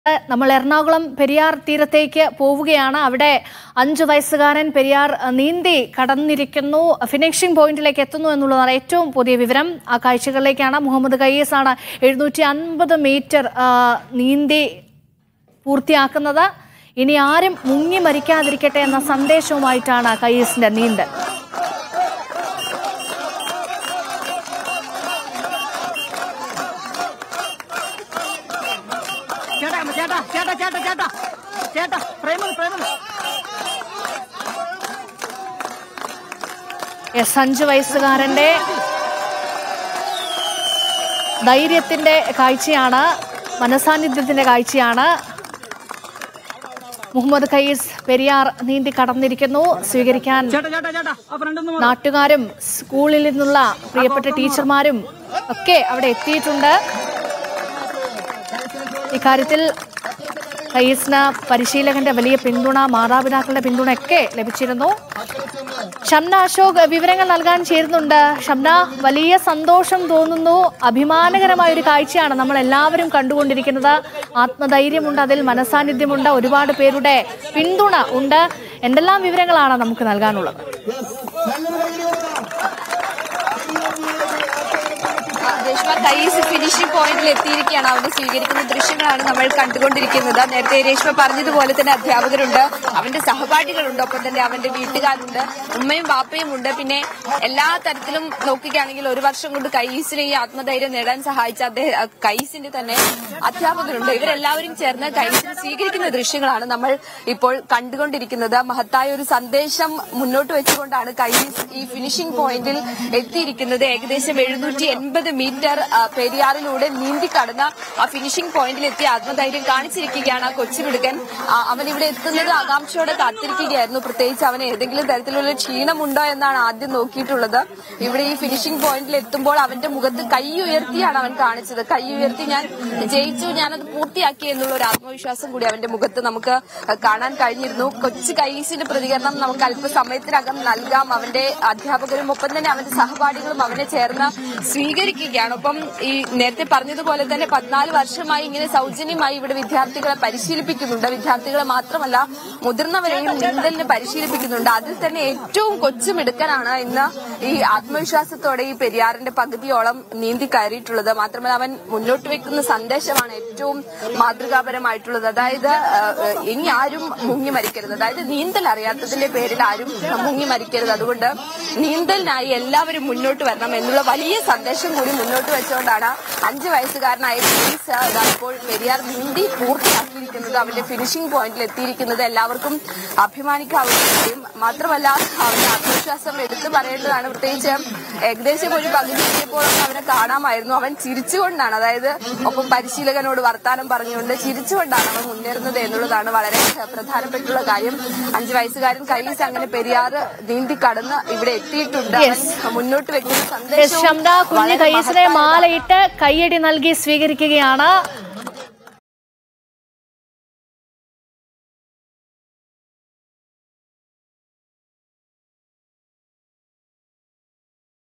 നമ്മൾ എറണാകുളം പെരിയാർ തീരത്തേക്ക് പോവുകയാണ് അവിടെ അഞ്ചു വയസ്സുകാരൻ പെരിയാർ അഹ്, നീന്തി കടന്നിരിക്കുന്നു ഫിനിഷിംഗ് പോയിന്റിലേക്ക് എത്തുന്നു എന്നുള്ളതാണ് ഏറ്റവും പുതിയ വിവരം ആ കാഴ്ചകളിലേക്കാണ് മുഹമ്മദ് കയ്യീസ് ആണ് എഴുന്നൂറ്റി അൻപത് മീറ്റർ ആ, നീന്തി പൂർത്തിയാക്കുന്നത് ഇനി ആരും മുങ്ങി മരിക്കാതിരിക്കട്ടെ എന്ന സന്ദേശവുമായിട്ടാണ് കയ്യീസിന്റെ നീന്തൽ ചേട്ടാ ചേട്ടാ ചേട്ടാ ചേട്ടാ ചേട്ടാ ചേട്ടാ പ്രേമൻ പ്രേമൻ എസ് അഞ്ച് വയസ്സുകാരന്റെ ധൈര്യത്തിന്റെ കാഴ്ചയാണ് മനസാന്നിധ്യത്തിന്റെ കാഴ്ചയാണ് മുഹമ്മദ് ഖയ്യീസ് പെരിയാർ നീന്തി കടന്നിരിക്കുന്നു സ്വീകരിക്കാൻ ചേട്ടാ ചേട്ടാ ചേട്ടാ ആ ഫ്രണ്ട് ഒന്ന് നാട്ടുകാരും സ്കൂളിൽ നിന്നുള്ള പ്രിയപ്പെട്ട ടീച്ചർമാരും ഒക്കെ അവിടെ എത്തിയിട്ടുണ്ട് ഇക്കാര്യത്തിൽ ഖയ്യീസിന് പരിശീലകന്റെ വലിയ പിന്തുണ മാതാപിതാക്കളുടെ പിന്തുണ ഒക്കെ ലഭിച്ചിരുന്നു ഷംന അശോക് വിവരങ്ങൾ നൽകാൻ ചേരുന്നുണ്ട് ഷംന വലിയ സന്തോഷം തോന്നുന്നു അഭിമാനകരമായ ഒരു കാഴ്ചയാണ് നമ്മൾ എല്ലാവരും കണ്ടുകൊണ്ടിരിക്കുന്നത് ആത്മധൈര്യമുണ്ട് അതിൽ മനസാന്നിധ്യമുണ്ട് ഒരുപാട് പേരുടെ പിന്തുണ ഉണ്ട് എന്തെല്ലാം വിവരങ്ങളാണ് നമുക്ക് നൽകാനുള്ളത് രേഷ്മ കൈസ് ഫിനിഷിംഗ് പോയിന്റിൽ എത്തിയിരിക്കുകയാണ് അവനെ സ്വീകരിക്കുന്ന ദൃശ്യങ്ങളാണ് നമ്മൾ കണ്ടുകൊണ്ടിരിക്കുന്നത് നേരത്തെ രേഷ്മ പറഞ്ഞതുപോലെ തന്നെ അധ്യാപകരുണ്ട് അവന്റെ സഹപാഠികളുണ്ട് ഒപ്പം തന്നെ അവന്റെ വീട്ടുകാരുണ്ട് ഉമ്മയും ബാപ്പയും ഉണ്ട് പിന്നെ എല്ലാ തരത്തിലും നോക്കുകയാണെങ്കിൽ ഒരു വർഷം കൊണ്ട് കൈസിനെ ഈ ആത്മധൈര്യം നേടാൻ സഹായിച്ച അദ്ദേഹം കൈസിന്റെ തന്നെ അധ്യാപകരുണ്ട് ഇവരെല്ലാവരും ചേർന്ന് കൈസിനെ സ്വീകരിക്കുന്ന ദൃശ്യങ്ങളാണ് നമ്മൾ ഇപ്പോൾ കണ്ടുകൊണ്ടിരിക്കുന്നത് മഹത്തായ ഒരു സന്ദേശം മുന്നോട്ട് വെച്ചുകൊണ്ടാണ് കൈസ് ഈ ഫിനിഷിംഗ് പോയിന്റിൽ എത്തിയിരിക്കുന്നത് ഏകദേശം എഴുന്നൂറ്റി എൺപത് മീറ്റർ ആ, പെരിയാറിലൂടെ നീന്തി കടന്ന ആ ഫിനിഷിംഗ് പോയിന്റിൽ എത്തി ആത്മധൈര്യം കാണിച്ചിരിക്കുകയാണ് ആ കൊച്ചുമിടുക്കൻ ആ, അവൻ ഇവിടെ എത്തുന്നത് ആകാംക്ഷയോടെ കാത്തിരിക്കുകയായിരുന്നു പ്രത്യേകിച്ച് അവന് ഏതെങ്കിലും തരത്തിലുള്ള ക്ഷീണമുണ്ടോ എന്നാണ് ആദ്യം നോക്കിയിട്ടുള്ളത് ഇവിടെ ഈ ഫിനിഷിംഗ് പോയിന്റിൽ എത്തുമ്പോൾ അവന്റെ മുഖത്ത് കൈ ഉയർത്തിയാണ് അവൻ കാണിച്ചത് കൈ ഉയർത്തി ഞാൻ ജയിച്ചു ഞാനത് പൂർത്തിയാക്കി എന്നുള്ള ഒരു ആത്മവിശ്വാസം കൂടി അവന്റെ മുഖത്ത് നമുക്ക് കാണാൻ കഴിഞ്ഞിരുന്നു കൊച്ചു കൈസിന്റെ പ്രതികരണം നമുക്ക് അല്പസമയത്തിനകം നൽകാം അവന്റെ അധ്യാപകരും ഒപ്പം തന്നെ അവന്റെ സഹപാഠികളും അവനെ ചേർന്ന് സ്വീകരിക്കുകയാണ് ഒപ്പം ഈ നേരത്തെ പറഞ്ഞതുപോലെ തന്നെ പതിനാല് വർഷമായി ഇങ്ങനെ സൗജന്യമായി ഇവിടെ വിദ്യാർത്ഥികളെ പരിശീലിപ്പിക്കുന്നുണ്ട് വിദ്യാർത്ഥികളെ മാത്രമല്ല മുതിർന്നവരെയും നീന്തലിന് പരിശീലിപ്പിക്കുന്നുണ്ട് അതിൽ തന്നെ ഏറ്റവും കൊച്ചുമിടുക്കനാണ് ഇന്ന് ഈ ആത്മവിശ്വാസത്തോടെ ഈ പെരിയാറിന്റെ പകുതിയോളം നീന്തി കയറിയിട്ടുള്ളത് മാത്രമല്ല അവൻ മുന്നോട്ട് വെക്കുന്ന സന്ദേശമാണ് ഏറ്റവും മാതൃകാപരമായിട്ടുള്ളത് അതായത് ആ, ഇനി ആരും മുങ്ങി മരിക്കരുത് അതായത് നീന്തൽ അറിയാത്തതിന്റെ പേരിൽ ആരും മുങ്ങി മരിക്കരുത് അതുകൊണ്ട് നീന്തലിനായി എല്ലാവരും മുന്നോട്ട് വരണം എന്നുള്ള വലിയ സന്ദേശം കൂടി മുന്നോട്ട് വെച്ചുകൊണ്ടാണ് അഞ്ച് വയസ്സുകാരനായ പ്രീസ് ഇതാ ഇപ്പോൾ പെരിയാർ നീന്തി പൂർത്തിയാക്കിയിരിക്കുന്നത് അവന്റെ ഫിനിഷിംഗ് പോയിന്റിൽ എത്തിയിരിക്കുന്നത് എല്ലാവർക്കും അഭിമാനിക്കാവുന്ന കാര്യം മാത്രമല്ല അവന്റെ ആത്മവിശ്വാസം എടുത്തു പറയേണ്ടതാണ് പ്രത്യേകിച്ച് ഏകദേശം ഒരു പകുതി എത്തിയപ്പോഴൊക്കെ അവനെ കാണാമായിരുന്നു അവൻ ചിരിച്ചുകൊണ്ടാണ് അതായത് ഒപ്പം പരിശീലകനോട് വർത്താനം പറഞ്ഞുകൊണ്ട് ചിരിച്ചുകൊണ്ടാണ് അവൻ മുന്നേറുന്നത് എന്നുള്ളതാണ് വളരെ പ്രധാനപ്പെട്ടുള്ള കാര്യം അഞ്ചു വയസ്സുകാരൻ കൈസ് അങ്ങനെ പെരിയാറ് നീന്തി കടന്ന് ഇവിടെ എത്തിയിട്ടുണ്ട് അവൻ മുന്നോട്ട് വെക്കുന്ന എസ് സന്ദേശവും ശംന കുഞ്ഞ് വളരെ കയ്യസിനെ മഹത്തായതാണ്. മാലയിട്ട് കയ്യടി നൽകി സ്വീകരിക്കുകയാണ്